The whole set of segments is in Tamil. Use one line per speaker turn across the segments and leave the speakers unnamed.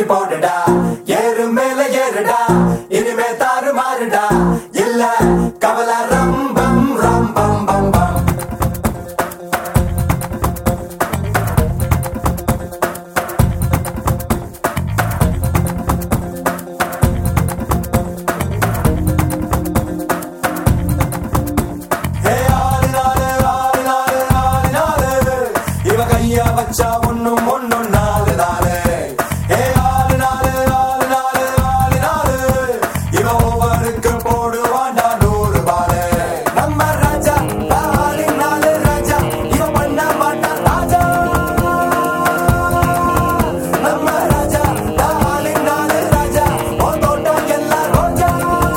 போடுடா ஏறு மேல ஏறுடா இனிமே தாறு மாறுடா இல்ல கவல ரம்பம் ரம்பம் பம் பம் ஏ ஆளு நாளு, ஆளு நாளு, ஆளு நாளு. இவ கைய வச்சா ஒண்ணும் ஒண்ணும் நாலு நாளு. ஏ ஆளு நாளு, ஆளு நாளு, ஆளு நாளு. இவ ஒவ்வொருக்கு போடுவாண்டா நூறு பாலு. நம்ம ராஜா, ஆளு நாளு ராஜா. இவ பண்ண மாட்டா ராஜா. நம்ம ராஜா, ஆளு நாளு ராஜா. உன் தோட்டம் எல்லாம் ரோஜா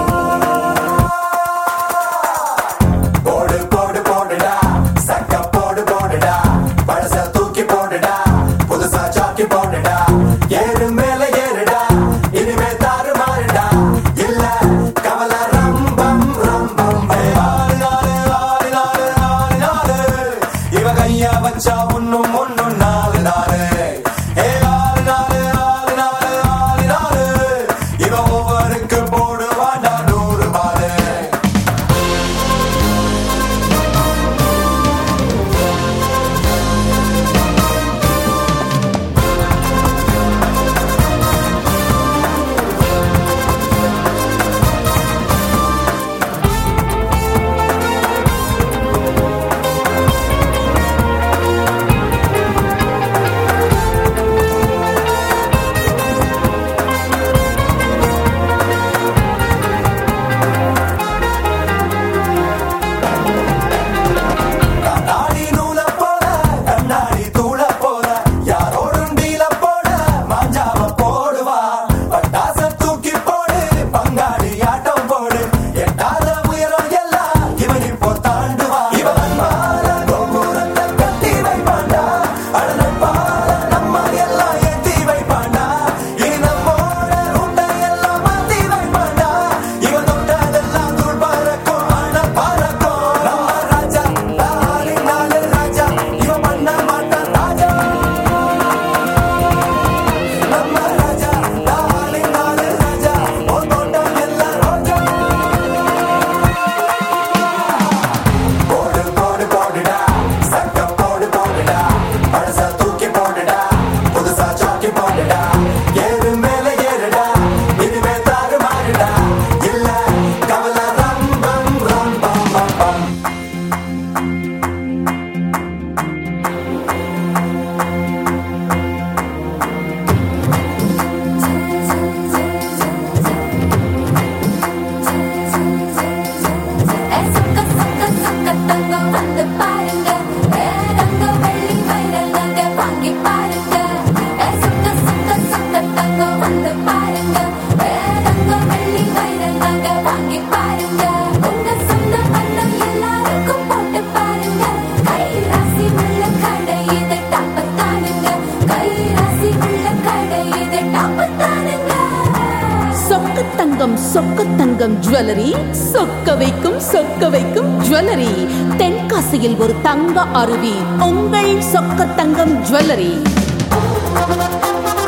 போடு போடு போடுடா சக்க போடு போடுடா பழச தூக்கி போடுடா புதுசா சாக்கி போடுடா ஏறு மேல ஏறுடா இனிமே தாறு மாறுடா இல்ல கவல ரம்பம் ரம்பம் ஆளு நாளு ஆளு நாளு ஆளு நாளு இவ கைய வச்சா ஒண்ணும் ஒண்ணும் நாலு நாலு ஏ ஆளு நாளு ஆளு நாளு ஆளு நாளு இவ ஒவ்வொருக்கு போடுவாண்டா நூறு பாலு கண்ணாடி நூல போல கண்ணாடி தூள போல யாரோடும் டீல போட மாஞ்சாவ போடுவா பட்டாச தூக்கி போடு பங்காளி ஆட்டம் போடு எட்டாத உயரம் எல்லாம் இவன் இப்போ தாண்டுவா இவன் பால கோபுரத்தை கட்டி வைப்பாண்டா அழனப்பால நம்ம எல்லாம் ஏத்தி வைப்பாண்டா இனி நம்மோட ரூட்டை எல்லாம் மாத்தி வைப்பாண்டா இவன் தொட்டதெல்லாம் தூள் பறக்கும் ஆன பறக்கும் நம்ம ராஜா நாலு நாலு ராஜா இவன் பண்ண மாட்டான் ராஜா நம்ம ராஜா நாலு நாலு ராஜா உன் தோட்டம் எல்லாம் ரோஜா போடு போடு போடுடா சக்க போடு போடுடா பழச தூக்கி போடுடா புதுசா சாக்கி போடுடா ஏறு மேல ஏறுடா இனிமே தாறு மாறுடா இல்ல கவல ரம்பம் ரம்பம் பம் பம்
ஏ சொக்க சொக்க சொக்க தங்கம் வந்து பாருங்க ஏ தங்க வெள்ளி வைரங்க வாங்கி பாருங்க ஏ சொக்க சொக்க சொக்க தங்கம் வந்து பாருங்க ஏ தங்க வெள்ளி வைரங்க வாங்கி பாருங்க உங்க சொந்த பந்தம் எல்லாருக்கும் போட்டு பாருங்க கை ராசி உள்ள கடை இது டாப்பு தானுங்க கை ராசி உள்ள கடை இது டாப்பு தானுங்க
சொக்க தங்கம் சொக்க தங்கம் ஜுவல்லரி சொக்க வைக்கும் சொக்க வைக்கும் ஜுவல்லரி தென்காசியில் ஒரு தங்க அருவி உங்கள் சொக்க தங்கம் ஜுவல்லரி